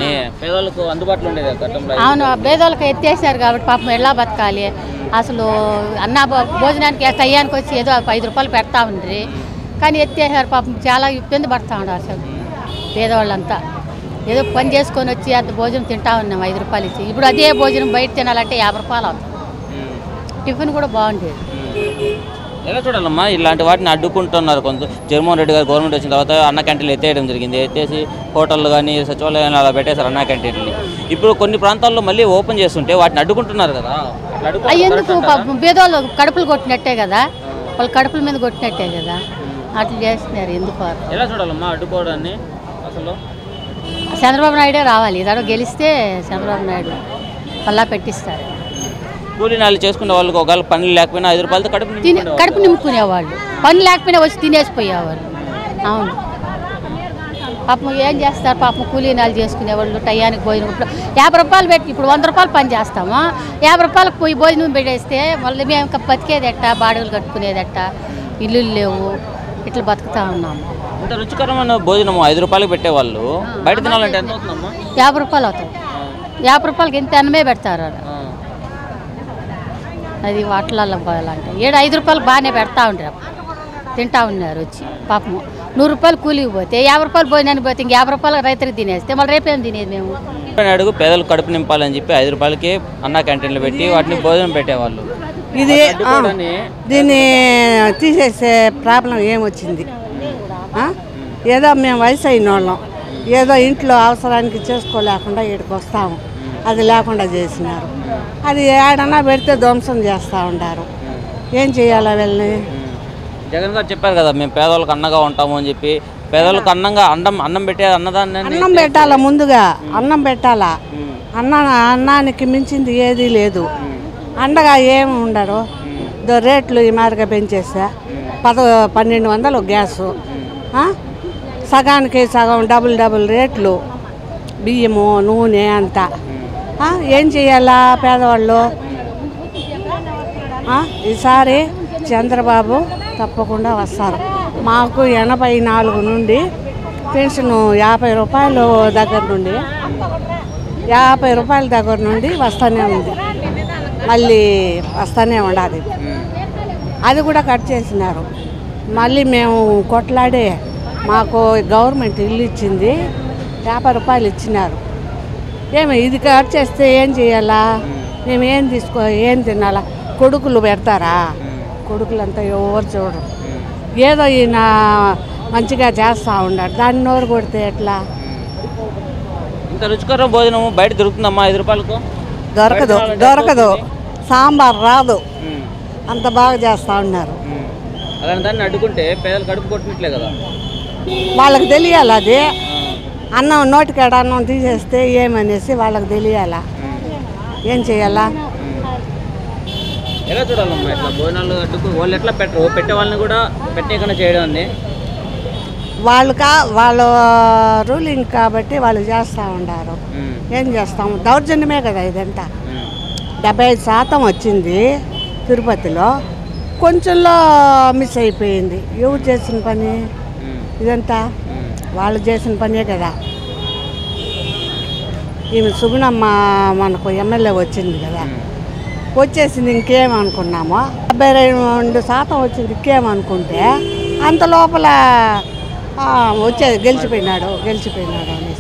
అని పేదలకు అందుబాటులో ఉండేది కదా గతంలో అవును పేదోళ్ళకి ఎత్తేసారు కాబట్టి పాపం ఎలా బతకాలి అసలు అన్న భో- భోజనానికి టయ్యానికి వచ్చి ఏదో ఐదు రూపాయలు పెడతా ఉండ్రి కానీ ఎత్తేసారు పాపం చాలా ఇబ్బంది పడతా ఉన్నారు అసలు పేదవాళ్ళంతా ఏదో పని చేసుకొని వచ్చి అంత భోజనం తింటా ఉన్నాం ఐదు రూపాయలు ఇచ్చి ఇప్పుడు అదే భోజనం బయట తినాలంటే యాభై రూపాయలు అవుతుంది ఉమ్. టిఫిన్ కూడా బాగుండేది ఎలా చూడాలమ్మా ఇలాంటి వాటిని అడ్డుకుంటున్నారు కొంత జగన్మోహన్ రెడ్డి గారు గవర్నమెంట్ వచ్చిన తర్వాత అన్న క్యాంటీన్లు ఎత్తేయడం జరిగింది ఎత్తేసి హోటళ్ళు కానీ సచివాలయాలు అలా పెట్టేశారు అన్న క్యాంటీన్లు ఇప్పుడు కొన్ని ప్రాంతాల్లో మళ్ళీ ఓపెన్ చేస్తుంటే వాటిని అడ్డుకుంటున్నారు కదా అట్లా అడ్డుకోవడం అవి correct ఎందుకు అంటారా? పాపం పేదోళ్ళు కడుపులు కొట్టినట్టే కదా వాళ్ళు కడుపుల మీద కొట్టినట్టే కదా అట్లా చేస్తున్నారు ఎందుకు వారు? ఎలా చూడాలమ్మా అడ్డుకోవడాన్ని అసలు చంద్రబాబు నాయుడే రావాలి ఇదాడో గెలిస్తే చంద్రబాబు నాయుడు మళ్ళా పెట్టిస్తారు కూలీ నాలు చేసుకునే వాళ్ళకి ఒకవేళ పనులు లేకపోయినా ఐదు రూపాయలతో కడుపు తిని నింపుకునేవాళ్ళు. కడుపు నింపుకునేవాళ్ళు పని లేకపోయినా వచ్చి తినేసిపోయేవాళ్ళు అవును పాపం ఏం చేస్తారు పాపం కూలీనాలు చేసుకునేవాళ్ళు టయానికి భోజనం ఇప్పుడు యాభై రూపాయలు పెట్టి ఇప్పుడు వంద రూపాయలు పని చేస్తాము యాభై రూపాయలకు పోయి భోజనం పెట్టేస్తే మళ్ళీ మేము ఇంకా బతికేదెట్ట బాడుగలు కట్టుకునేదెట్ట ఇల్లు లేవు ఇట్లా బతుకుతా ఉన్నాము ఇంత రుచికరమైన భోజనం ఐదు రూపాయలకి పెట్టేవాళ్ళు బయట తినాలంటే ఎంత అవుతుందమ్మా యాభై రూపాయలు అవుతాయి యాభై రూపాయలకి ఎంత అన్నమే పెడతారు ఆడ. ఆ. అది వాటిలలో పోవాలంటే ఏడు ఐదు రూపాయలు బాగానే పెడతా ఉంటారు తింటా ఉన్నారు వచ్చి పాపము నూరు రూపాయలు కూలికి పోతే యాభై రూపాయలు భోజనానికి పోతే ఇంక యాభై రూపాయలు రైతులకు తినేస్తే మళ్ళీ రేపేం తినేది మేము చంద్రబాబు నాయుడు పేదలకు కడుపు నింపాలని చెప్పి ఐదు రూపాయలకి అన్న క్యాంటీన్లు పెట్టి వాటిని భోజనం పెట్టేవాళ్ళు ఇది ఆ, అడ్డుకోవడాన్ని దీన్ని తీసేసే ప్రాబ్లం ఏమొచ్చింది ఆ? ఏదో మేము వయసు అయిన వాళ్ళం ఏదో ఇంట్లో అవసరానికి చేసుకోలేకుండా ఇక్కడికి వస్తాము అది లేకుండా చేసినారు అది ఏడన్నా పెడితే ధ్వంసం చేస్తూ ఉంటారు ఏం చేయాలా వీళ్ళని జగన్ గారు చెప్పారు కదా మేము పేదవాళ్ళకి అన్నగా ఉంటాము అని చెప్పి పేదవాళ్ళకి అన్నంగా అన్నం అన్నం పెట్టే అన్నదాన్ని అన్నం పెట్టాలా ముందుగా అన్నం పెట్టాలా అన్న అన్నానికి మించింది ఏదీ లేదు అండగా ఏమి ఉండరు దో రేట్లు ఈ మాదిరిగా పెంచేసా పద పన్నెండు వందలు గ్యాసు ఆ? సగానికి సగం డబుల్ డబుల్ రేట్లు బియ్యము నూనె అంతా ఆ? ఏం చేయాలా పేదవాళ్ళు ఆ? ఈసారి చంద్రబాబు తప్పకుండా వస్తారు మాకు ఎనభై నాలుగు నుండి పెన్షన్ యాభై రూపాయలు దగ్గర నుండి యాభై రూపాయల దగ్గర నుండి వస్తూనే ఉంది మళ్ళీ వస్తూనే ఉండాలి అది కూడా కట్ చేసినారు మళ్ళీ మేము కొట్లాడే మాకు గవర్నమెంట్ ఇల్లు ఇచ్చింది యాభై రూపాయలు ఇచ్చినారు ఏమి ఇది కట్ చేస్తే ఏం చేయాలా మేము ఏం తీసుకో ఏం తినాలా కొడుకులు పెడతారా కొడుకులంతా ఎవరు చూడరు ఏదో ఈయన మంచిగా చేస్తూ ఉన్నాడు దాన్ని నోరు కొడితే ఎట్లా ఇంత రుచికర భోజనం బయట దొరుకుతుందమ్మా ఐదు రూపాయలకు దొరకదు బయట దొరకదు దొరుకుతుంది. సాంబార్ రాదు ఉమ్, అంత బాగా చేస్తూ ఉన్నారు ఉమ్. అలాంటి దాన్ని అడ్డుకుంటే పేదలు కడుపు కొట్టినట్లే కదా వాళ్ళకి తెలియాలి అది అన్నం నోటికాడ అన్నం తీసేస్తే ఏమనేసి వాళ్ళకి తెలియాలా ఏం చేయాలా ఎలా చూడాలమ్మా ఇట్లా భోజనాలు అడ్డుకు వాళ్ళు ఎట్లా పెట్టరు పెట్టే వాళ్ళని కూడా పెట్టేయకుండా చేయడం అండి వాళ్ళు కా వాళ్ళ రూలింగ్ కాబట్టి వాళ్ళు చేస్తూ ఉంటారు ఏం చేస్తాం దౌర్జన్యమే కదా ఇదంతా డెబ్బై ఐదు శాతం వచ్చింది తిరుపతిలో కొంచెంలో మిస్ అయిపోయింది ఎవరు చేసిన పని ఇదంతా వాళ్ళు చేసిన పనే కదా ఈమె సుగుణమ్మ మనకు ఎమ్మెల్యే వచ్చింది కదా వచ్చేసింది ఇంకేమనుకున్నామో డెబ్బై రెండు శాతం వచ్చింది ఇంకేమనుకుంటే అంత లోపల ఆ, వచ్చే గెలిచిపోయినాడు గెలిచిపోయినాడు అని